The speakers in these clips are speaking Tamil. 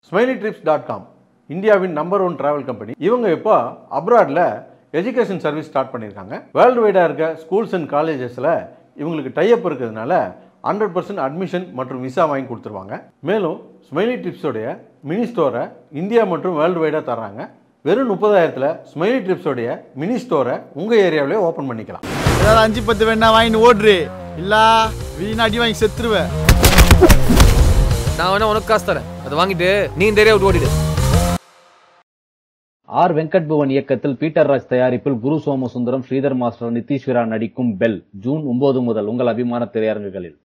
ஸ்மைலி ட்ரிப்ஸ் டாட் காம் இந்தியாவின் நம்பர் ஒன் டிராவல் கம்பெனி இவங்க இப்போ அப்ராடில் எஜுகேஷன் சர்வீஸ் ஸ்டார்ட் பண்ணியிருக்காங்க வேர்ல்டு வைடாக இருக்க ஸ்கூல்ஸ் அண்ட் காலேஜஸில் இவங்களுக்கு டைப் இருக்கிறதுனால ஹண்ட்ரட் பர்சன்ட் அட்மிஷன் மற்றும் விசா வாங்கி கொடுத்துருவாங்க மேலும் ஸ்மைலி ட்ரிப்ஸோடைய மினி ஸ்டோரை இந்தியா மற்றும் வேர்ல்டு வைடாக தர்றாங்க வெறும் முப்பதாயிரத்தில் ஸ்மைலி ட்ரிப்ஸோடைய மினி ஸ்டோரை உங்கள் ஏரியாவிலே ஓப்பன் பண்ணிக்கலாம் ஏதாவது அஞ்சு பத்து வேணா வாங்கிட்டு ஓடுறு இல்ல வீணா அடி வாங்கி செத்துருவேன் நான் வேணா உனக்கு காசு தரேன் அதை வாங்கிட்டு நீ இந்த ஏரியா விட்டு ஓடிடு ஆர் வெங்கட் புவன் இயக்கத்தில் பீட்டர் ராஜ் தயாரிப்பில் குரு சோமசுந்தரம் ஸ்ரீதர் மாஸ்டர் நிதிஷ்வரா நடிக்கும் பெல் ஜூன் ஒன்பது முதல் உங்கள் அபிமான திரையரங்குகளில்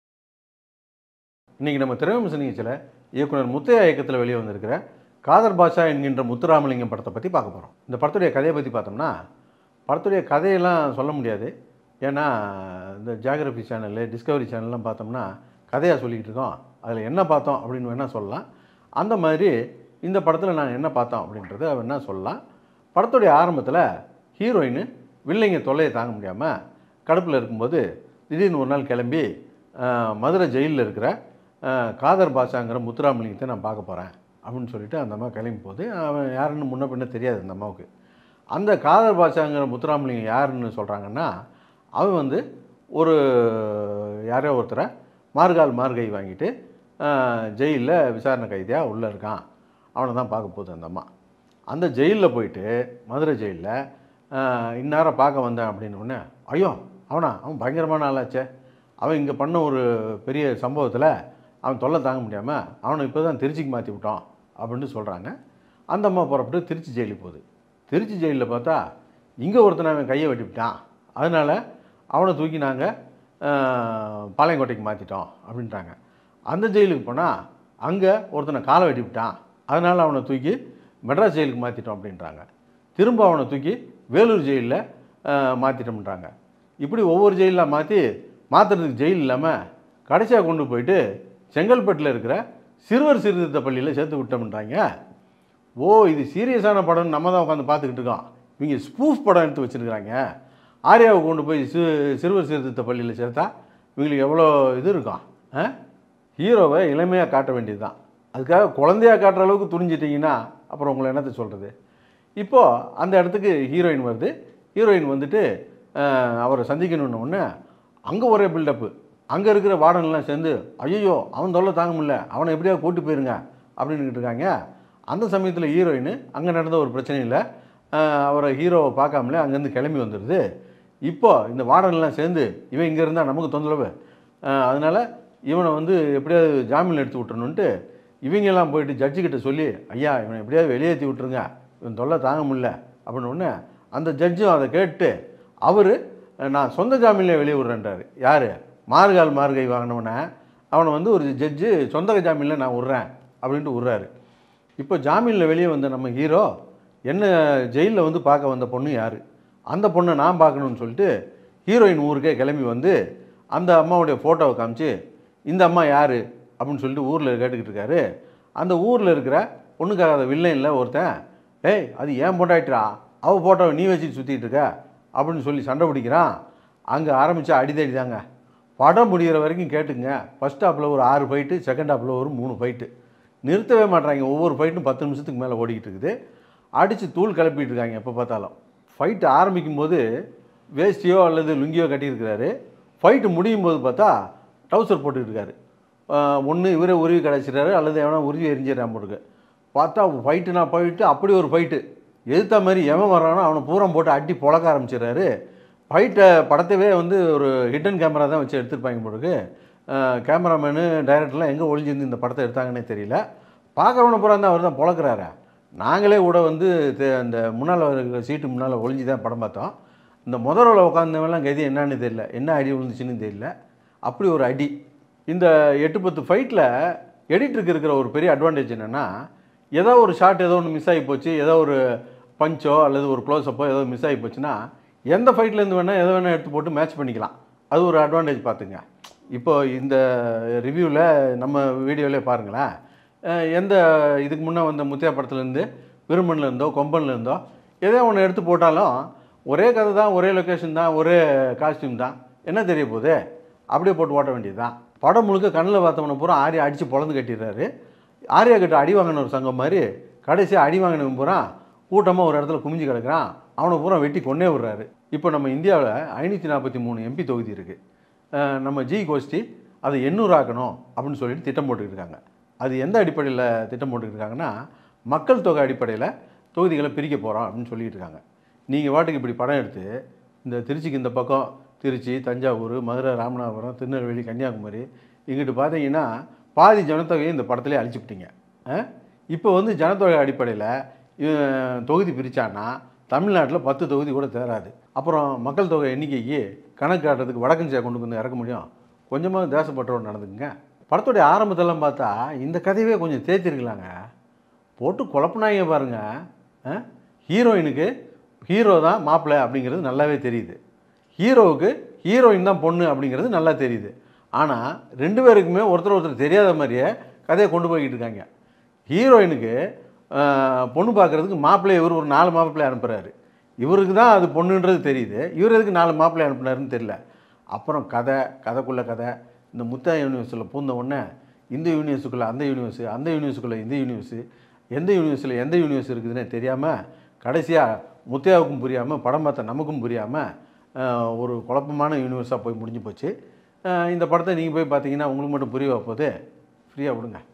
இன்னைக்கு நம்ம திரைவிமர்சன நிகழ்ச்சியில் இயக்குனர் முத்தையா இயக்கத்தில் வெளியே வந்திருக்கிற காதர் பாஷா என்கின்ற முத்துராமலிங்கம் படத்தை பற்றி பார்க்க போகிறோம் இந்த படத்துடைய கதையை பற்றி பார்த்தோம்னா படத்துடைய கதையெல்லாம் சொல்ல முடியாது ஏன்னா இந்த ஜியாகிரபி சேனலு டிஸ்கவரி சேனல்லாம் பார்த்தோம்னா கதையாக சொல்லிக்கிட்டு இருக்கோம் அதில் என்ன பார்த்தோம் அப்படின்னு வேணால் சொல்லலாம் அந்த மாதிரி இந்த படத்தில் நாங்கள் என்ன பார்த்தோம் அப்படின்றத வேணால் சொல்லலாம் படத்துடைய ஆரம்பத்தில் ஹீரோயின் வில்லைங்க தொல்லையை தாங்க முடியாமல் கடுப்பில் இருக்கும்போது திடீர்னு ஒரு நாள் கிளம்பி ஆஹ், மதுரை ஜெயிலில் இருக்கிற ஆஹ், காதர் பாஷாங்கிற முத்துராமலிங்கத்தை நான் பார்க்க போகிறேன் அப்படின்னு சொல்லிட்டு அந்த அம்மா கிளம்பி போகுது அவன் யாருன்னு முன்ன பின்ன தெரியாது அந்த அம்மாவுக்கு அந்த காதர் பாஷாங்கிற முத்துராமலிங்கம் யாருன்னு சொல்கிறாங்கன்னா அவன் வந்து ஒரு யாரோ ஒருத்தரை மார்கால் மார்கை வாங்கிட்டு ஜெயிலில் விசாரணை கைதியாக உள்ளே இருக்கான் அவனை தான் பார்க்க போகுது அந்த அம்மா அந்த ஜெயிலில் போயிட்டு மதுரை ஜெயிலில் இந்நேரம் பார்க்க வந்தேன் அப்படின்னு உடனே ஐயோ அவனா அவன் பயங்கரமான ஆளாச்சே அவன் இங்கே பண்ண ஒரு பெரிய சம்பவத்தில் அவன் தொல்லை தாங்க முடியாமல் அவனை இப்போ தான் திருச்சிக்கு மாற்றி விட்டோம் அப்படின்னு சொல்கிறாங்க அந்த அம்மா புறப்பட்டு திருச்சி ஜெயிலுக்கு போகுது திருச்சி ஜெயிலில் பார்த்தா இங்கே ஒருத்தனை அவன் கையை வெட்டிவிட்டான் அதனால் அவனை தூக்கி நாங்கள் பாளையங்கோட்டைக்கு மாற்றிட்டோம் அப்படின்ட்டாங்க அந்த ஜெயிலுக்கு போனால் அங்கே ஒருத்தனை காலை வெட்டி விட்டான் அதனால் அவனை தூக்கி மெட்ராஸ் ஜெயிலுக்கு மாற்றிட்டோம் அப்படின்றாங்க திரும்ப அவனை தூக்கி வேலூர் ஜெயிலில் மாற்றிட்டோம்ன்றாங்க இப்படி ஒவ்வொரு ஜெயிலாக மாற்றி மாற்றுறதுக்கு ஜெயில் இல்லாமல் கடைசியாக கொண்டு போயிட்டு செங்கல்பட்டில் இருக்கிற சிறுவர் சீர்திருத்த பள்ளியில் சேர்த்து விட்டோம்ன்றாங்க ஓ இது சீரியஸான படம்னு நம்ம தான் உட்காந்து பார்த்துக்கிட்டு இருக்கோம் இவங்க ஸ்பூஃப் படம் எடுத்து வச்சுருக்கிறாங்க ஆர்யாவை கொண்டு போய் சி சிறுவர் சீர்திருத்த பள்ளியில் சேர்த்தா இவங்களுக்கு எவ்வளோ இது இருக்கும் ஆ ஹீரோவை இளமையாக காட்ட வேண்டியது தான் அதுக்காக குழந்தையா காட்டுற அளவுக்கு துணிஞ்சிட்டிங்கன்னா அப்புறம் உங்களை என்னத்தை சொல்கிறது இப்போது அந்த இடத்துக்கு ஹீரோயின் வருது ஹீரோயின் வந்துட்டு அஹ், அவரை சந்திக்கணுன்ன உடனே அங்கே ஒரே பில்டப்பு அங்கே இருக்கிற வார்டன்லாம் சேர்ந்து ஐயோ அவன் தொல்லை தாங்க முடியல அவனை எப்படியாவது கூட்டி போயிருங்க அப்படின்னுட்டு இருக்காங்க அந்த சமயத்தில் ஹீரோயின் அங்கே நடந்த ஒரு பிரச்சனையில் அவரை ஹீரோவை பார்க்காமலே அங்கேருந்து கிளம்பி வந்துடுது இப்போ இந்த வார்டன்லாம் சேர்ந்து இவன் இங்கே இருந்தால் நமக்கு தொந்தரவு அஹ், அதனால இவனை வந்து எப்படியாவது ஜாமீன் எடுத்து விட்டுறணுன்ட்டு இவங்கெல்லாம் போயிட்டு ஜட்ஜு கிட்ட சொல்லி ஐயா இவனை எப்படியாவது வெளியேற்றி விட்டுருங்க இவன் தொல்லை தாங்க முடியல அப்படின்னு உடனே அந்த ஜட்ஜும் அதை கேட்டு அவர் நான் சொந்த ஜாமீனில் வெளியே விட்றேன்றாரு யார் மார்கால் மார்கை வாங்கினவனை அவனை வந்து ஒரு ஜட்ஜு சொந்த ஜாமீனில் நான் விட்றேன் அப்படின்ட்டு விட்றாரு இப்போ ஜாமீனில் வெளியே வந்த நம்ம ஹீரோ என்ன ஜெயிலில் வந்து பார்க்க வந்த பொண்ணு யார் அந்த பொண்ணை நான் பார்க்கணுன்னு சொல்லிட்டு ஹீரோயின் ஊருக்கே கிளம்பி வந்து அந்த அம்மாவுடைய ஃபோட்டோவை காமிச்சு இந்த அம்மா யார் அப்படின்னு சொல்லிட்டு ஊரில் கேட்டுக்கிட்டு இருக்காரு அந்த ஊரில் இருக்கிற பொண்ணுக்காக வில்லனில் ஒருத்தன் ஏய் அது ஏன் பொண்டாயிட்டா அவள் ஃபோட்டோவை நீ வச்சுட்டு சுற்றிட்டு இருக்க அப்படின்னு சொல்லி சண்டை பிடிக்கிறான் அங்கே ஆரம்பித்தா அடிதடி தாங்க படம் முடிகிற வரைக்கும் கேட்டுங்க ஃபஸ்ட் ஹாப்பில் ஒரு ஆறு ஃபைட்டு செகண்ட் ஹாப்பில் ஒரு மூணு ஃபைட்டு நிறுத்தவே மாட்றாங்க ஒவ்வொரு ஃபைட்டும் பத்து நிமிஷத்துக்கு மேலே ஓடிக்கிட்டு இருக்குது அடித்து தூள் கிளப்பிட்டு இருக்காங்க எப்போ பார்த்தாலும் ஃபைட்டு ஆரம்பிக்கும் போது வேஷ்டியோ அல்லது லுங்கியோ கட்டியிருக்கிறாரு ஃபைட்டு முடியும் போது பார்த்தா டவுசர் போட்டுக்கிட்டு இருக்காரு ஒன்று இவரே உருவி கிடச்சிட்டாரு அல்லது எவனா உருவி எரிஞ்சிடறான் போட்டுருக்கு பார்த்தா ஃபைட்டு நான் போயிட்டு அப்படி ஒரு ஃபைட்டு எதிர்த்த மாதிரி எவன் வர்றானோ அவனை பூரம் போட்டு அடி புழக்க ஆரம்பிச்சிடுறாரு ஃபைட்டை படத்தவே வந்து ஒரு ஹிடன் கேமரா தான் வச்சு எடுத்திருப்பாங்க போட்டுருக்கு கேமராமேனு டைரக்டர்லாம் எங்கே ஒளிஞ்சிருந்து இந்த படத்தை எடுத்தாங்கன்னே தெரியல பார்க்குறவனை பூரா தான் அவர் தான் பொழக்கிறாரு நாங்களே கூட வந்து தே- அந்த முன்னால் இருக்கிற சீட்டு முன்னால் ஒளிஞ்சு தான் படம் பார்த்தோம் இந்த முதல் ரோல உட்காந்தவெல்லாம் கதி என்னன்னு தெரியல என்ன அடி விழுந்துச்சுன்னு தெரியல அப்படி ஒரு அடி இந்த எட்டு பத்து ஃபைட்டில் எடிட்டருக்கு இருக்கிற ஒரு பெரிய அட்வான்டேஜ் என்னென்னா ஏதோ ஒரு ஷாட் ஏதோ ஒன்று மிஸ் ஆகி போச்சு ஏதோ ஒரு பஞ்சோ அல்லது ஒரு க்ளோஸ்அப்போ ஏதோ மிஸ் ஆகி போச்சுன்னா எந்த ஃபைட்லேருந்து வேணால் எதை வேணால் எடுத்து போட்டு மேட்ச் பண்ணிக்கலாம் அது ஒரு அட்வான்டேஜ் பார்த்துங்க இப்போ இந்த ரிவ்யூவில் நம்ம வீடியோவிலே பாருங்களேன் அஹ் எந்த இதுக்கு முன்னே வந்த முத்தியா படத்துலேருந்து விரும்பன்ல இருந்தோ கொம்பன்ல இருந்தோ எதோ ஒன்று எடுத்து போட்டாலும் ஒரே கதை தான் ஒரே லொக்கேஷன் தான் ஒரே காஸ்டியூம் தான் என்ன தெரிய போகுது அப்படியே போட்டு ஓட்ட வேண்டியது தான் படம் முழுக்க கண்ணில் பார்த்தவனை பூரா ஆரி அடித்து பொழந்து கட்டிடுறாரு ஆரியா கிட்ட அடி வாங்கின ஒரு சங்கம் மாதிரி கடைசியாக அடி வாங்கினவன் பூரா கூட்டமாக ஒரு இடத்துல குமிஞ்சு கிடக்குறான் அவனை பூரா வெட்டி கொன்னே விடுறாரு இப்போ நம்ம இந்தியாவில் ஐநூற்றி நாற்பத்தி மூணு எம்பி தொகுதி இருக்குது நம்ம ஜி கோஷ்டி அதை எண்ணூறு ஆக்கணும் அப்படின்னு சொல்லிட்டு திட்டம் போட்டுக்கிட்டு இருக்காங்க அது எந்த அடிப்படையில் திட்டம் போட்டுக்கிட்டு இருக்காங்கன்னா மக்கள் தொகை அடிப்படையில் தொகுதிகளை பிரிக்க போகிறோம் அப்படின்னு சொல்லிட்டு இருக்காங்க நீங்கள் வாட்டுக்கு இப்படி படம் எடுத்து இந்த திருச்சிக்கு இந்த பக்கம் திருச்சி தஞ்சாவூர் மதுரை ராமநாதபுரம் திருநெல்வேலி கன்னியாகுமரி இங்கிட்டு பார்த்தீங்கன்னா பாதி ஜனத்தொகையை இந்த படத்திலே அழிச்சுப்பிட்டீங்க இப்போ வந்து ஜனத்தொகை அடிப்படையில் தொகுதி பிரித்தான்னா தமிழ்நாட்டில் பத்து தொகுதி கூட தேராது அப்புறம் மக்கள் தொகை எண்ணிக்கைக்கு கணக்கு காட்டுறதுக்கு வடக்கன்சியா கொண்டு வந்து இறக்க முடியும் கொஞ்சமாக தேசப்பட்டவர் நடந்துக்குங்க படத்துடைய ஆரம்பத்தெல்லாம் பார்த்தா இந்த கதையவே கொஞ்சம் தேய்ச்சிருக்கலாங்க போட்டு குழப்பினாங்க பாருங்க ஆ? ஹீரோயினுக்கு ஹீரோ தான் மாப்பிள்ளை அப்படிங்கிறது நல்லாவே தெரியுது ஹீரோவுக்கு ஹீரோயின் தான் பொண்ணு அப்படிங்கிறது நல்லா தெரியுது ஆனால் ரெண்டு பேருக்குமே ஒருத்தர் ஒருத்தர் தெரியாத மாதிரியே கதையை கொண்டு போய்கிட்டு இருக்காங்க ஹீரோயினுக்கு ஆ, பொண்ணு பார்க்குறதுக்கு மாப்பிள்ளை இவர் ஒரு நாலு மாப்பிள்ளை அனுப்புகிறாரு இவருக்கு தான் அது பொண்ணுன்றது தெரியுது இவர் எதுக்கு நாலு மாப்பிள்ளை அனுப்புனாருன்னு தெரியல அப்புறம் கதை கதைக்குள்ள கதை இந்த முத்தா யூனிவர்ஸில் பூந்த உடனே இந்த யூனிவர்ஸுக்குள்ளே அந்த யூனிவர்ஸு அந்த யூனிவர்ஸுக்குள்ளே இந்த யூனிவர்ஸு எந்த யூனிவர்ஸில் எந்த யூனிவர்ஸ் இருக்குதுன்னே தெரியாமல் கடைசியாக முத்தையாவுக்கும் புரியாமல் படம் பார்த்த நமக்கும் புரியாமல் ஒரு குழப்பமான யூனிவர்ஸாக போய் முடிஞ்சு போச்சு அஹ் இந்த படத்தை நீங்கள் போய் பார்த்தீங்கன்னா உங்களுக்கு மட்டும் புரிய போது ஃப்ரீயாக விடுங்க